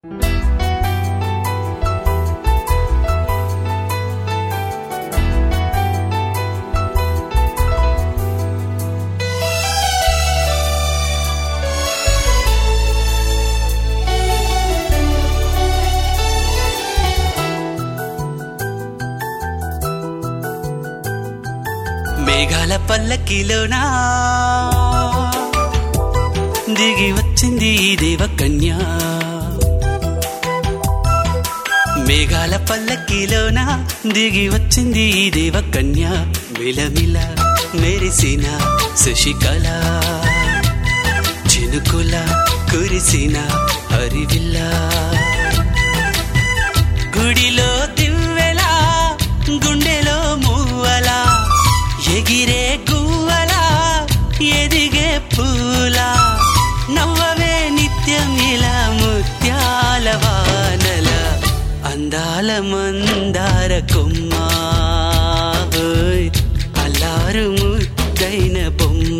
మేఘాల పల్లకిలోనా దిగి వచ్చింది ఈ దేవకన్య మేఘాల పల్లకిలోన దిగి వచ్చింది ఈ దేవకన్య మిలమిల మెరిసిన శశికళ చినుకుల కురిసిన హరివిల్ల గుడిలో దివ్వెలా గుండెలో మువ్వలా ఎగిరే గువ్వలా ఎదిగే పూలా నవ్వవే నిత్యం ఇలా ముత్యాల వానల అందాల మందార కొమ్మ ఓయ్, అల్లారు ముద్దైన బొమ్మ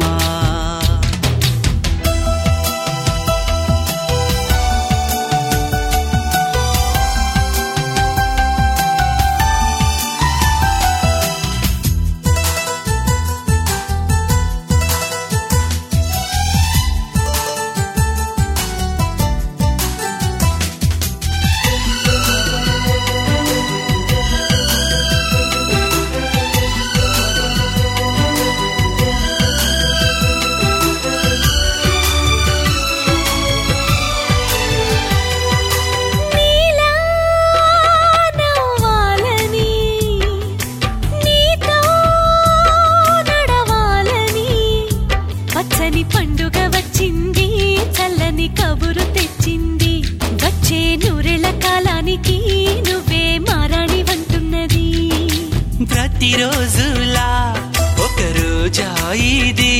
నీలా నవ్వాలని నీతో నడవాలని పచ్చని పండుగ వచ్చింది చల్లని కబురు తెచ్చింది వచ్చే నూరెల కాలానికి నువ్వే మారాణి వంటున్నది ప్రతిరోజులా ఒక రోజా ఇది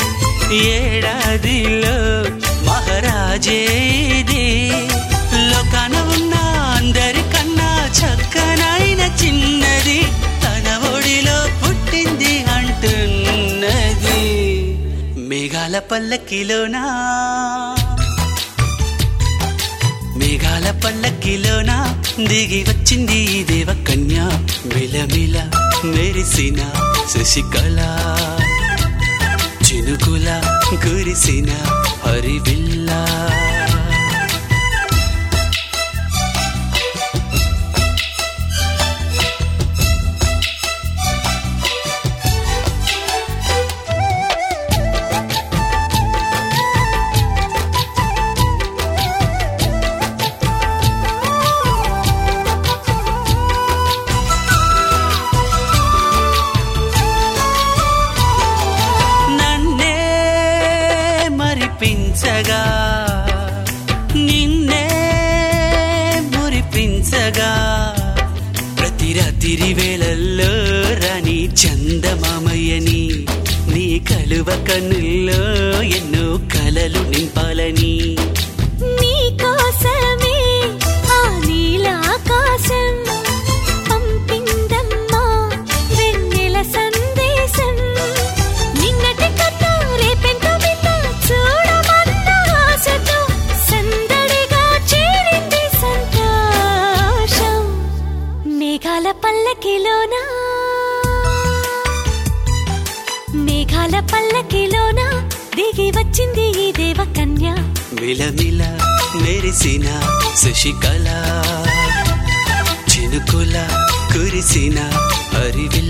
ఏడాదిలో మహారాజే ఇది లోకాన ఉన్న అందరికన్నా చక్కనైన చిన్నది తన ఒడిలో పుట్టింది అంటున్నది మేఘాల పల్లకిలోనా మేఘాల పల్లకిలోన దిగి వచ్చింది ఈ దేవకన్య మిలమిల మెరిసిన శశికళ చినుకుల కురిసిన హరివిల్లా నన్నే మరిపించగా నిన్నే మురిపించగా ప్రతి రాత్రి వేళల్లో రాని చందమామయ్యని నీ కలువ కన్నుల్లో ఎన్నో కలలు నింపాలని నీ కోసమే ఆ నీలాకాశం పంపిందమ్మా వెన్నెల సందేశం నిన్నటి కథ రేపెంతో మిత చూడమన్న ఆశతో సందడిగా చేరింది సంతోషం మేఘాల పల్లకిలోనా మేఘాల పల్లకిలోనా దిగి వచ్చింది ఈ దేవకన్య మిలమిల మెరిసిన శశికళ చినుకుల కురిసిన హరివి